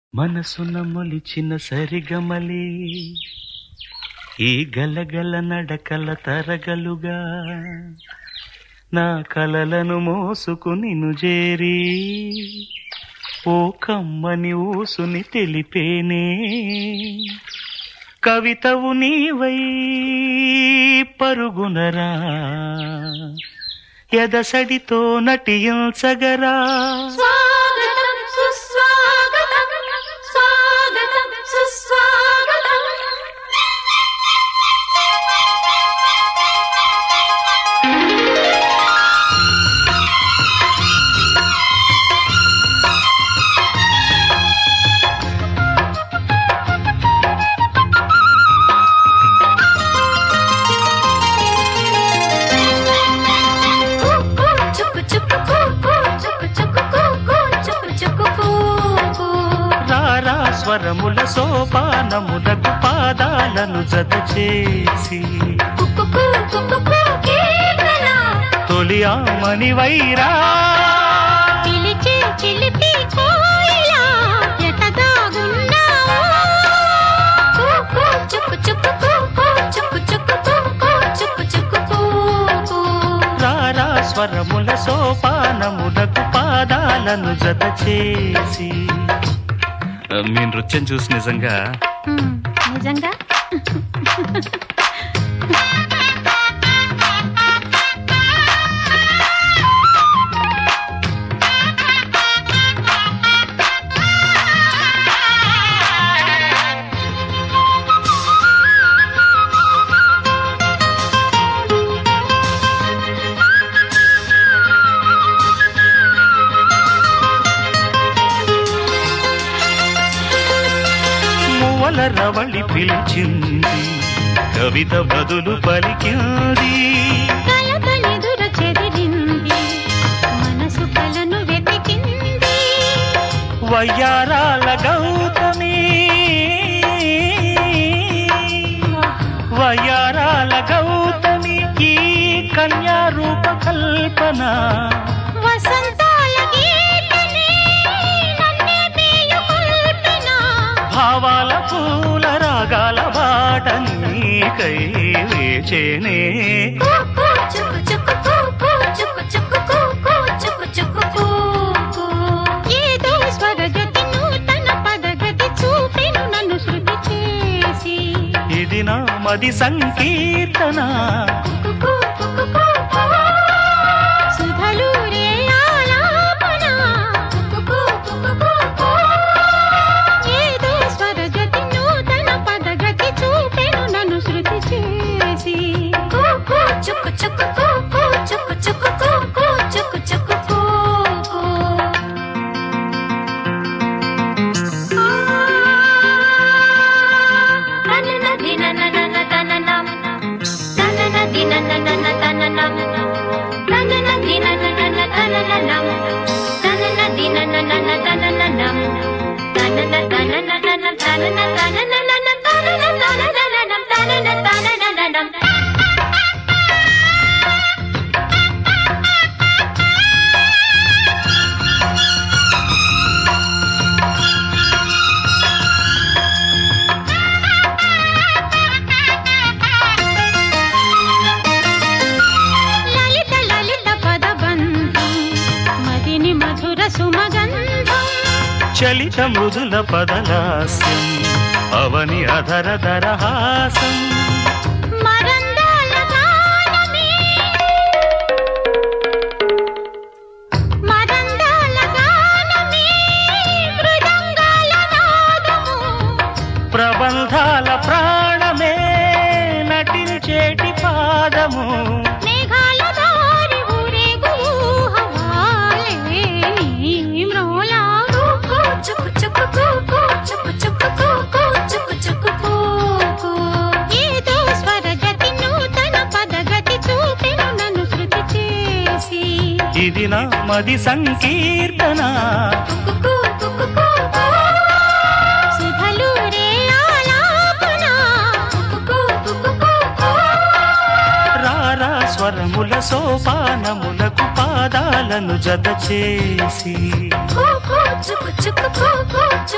మనసున మొలిచిన సరిగమలి ఈ గలగల నడకల తరగలుగా నా కలలను మోసుకుని చేరి ఓ కమ్మని ఊసుని తెలిపేనే కవితవు నీవై పరుగునరా ఎదసడితో నటించగరా స్వాగతం సుస్వాగతం స్వాగతం సుస్వాగతం చుక్కు చుక్కు కూ కూ చుక్కు చుక్కు కూ కూ చుక్కు చుక్కు కూ కూ రారా స్వరముల సోపానములకు పాదాలను జత చేసి కుక్కు కూ కుక్కు కూ కీర్తన తొలి ఆమని వైరా పిలిచే చిలిపి కోయిలా ఎటదాగున్నావో కూ కూ చుక్కు చుక్కు కూ కూ చుక్కు చుక్కు కూ కూ చుక్కు చుక్కు కూ కూ రారా స్వరముల సోపానములకు పాదాలను జత చేసి మీ నృత్యం చూసి నిజంగా హ్మ్, నిజంగా మువ్వల రవళి పిలిచింది కవిత బదులు పలికింది కలతలెదుర చెదిరింది మనసు కలను వెతికింది వయ్యారాల గౌతమి వయ్యారాల గౌతమి ఈ కన్యా రూప కల్పన వసంతాల గీతనే నన్నే మేలుకొల్పిన భావాల పూల రాగాల బాట నీకై వేచేనే కూ కూ చుక్కు చుక్కు కూ కూ చుక్కు చుక్కు కూ కూ చుక్కు చుక్కు కూ కూ. ఏదో స్వరగతి నూతన పదగతి చూపెను నన్ను శృతి చేసి ఇది నా మది సంకీర్తన కుకు కుకు కుకు. సుధలూరే ఆలాపన. కుకు కుకు కుకు. ఏదో స్వరగతి నూతన పదగతి చూపెను నన్ను శృతి చేసి కుకు చుక్కు చుక్కు కుకు చుక్కు చుక్కు కుకు చుక్కు చుక్కు కుకు. తనన దినననన తననం. తనన దినననన తననం. తనన దినననన తనననం. తనన దినననన తనననం. తనన తనననన తనన తనననన తనన తననననం తనన తననననం. లలిత లలిత పదబంధం మదిని మధుర సుమగంధం చలిత మృదుల పదలాస్యం అవని అధర దరహాసం మరందాల గానమే మరందాల గానమే మృదంగాల నాదము ప్రబంధాల ప్రాణమే నటించేటి పాదము మేఘాల దారి ఊరేగు ఊహవాలే నీ మ్రోలా కుకు చుక్కు చుక్కు కుకు చుక్కు చుక్కు కుకు చుక్కు చుక్కు కుకు. ఏదో స్వరగతి నూతన పదగతి చూపెను నన్ను శృతి చేసి ఇది నా మది సంకీర్తన కుకు కుకు కుకు. సుధలూరే ఆలాపన. కుకు కుకు కుకు. రారా స్వరముల సోపానములకు పాదాలను జత చేసి చుక్కు చుక్కు చుక్కు చుక్కు